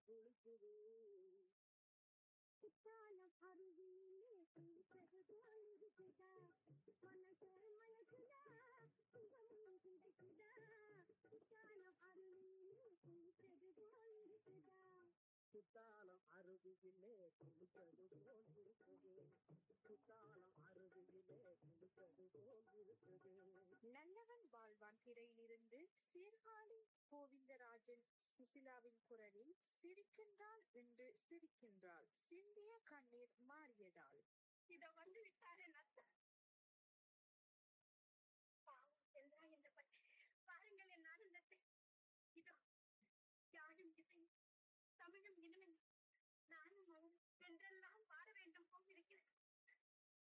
குளிக்குது குற்றாலம் அருவியிலே குளிப்பது போல் இருக்குதா மனசே மயக்குதா சுகமும் கிடைக்குதா குற்றாலம் அருவியிலே குளிப்பது போல் இருக்குதா குற்றாலம் அருவியிலே குளிப்பது போல் இருக்குது குற்றாலம் அருவியிலே குளிப்பது போல் இருக்குது நல்லவன் வாழ்வான் திரையிலிருந்து சீர்காழி கோவிந்தராஜன் சுசிலாவின் குரலில் சிரிக்கின்றாள் என்று சிரிக்கின்றாள் சிந்திய கண்ணீர் மாறியதால் இத வந்து விட்டாரு நத்த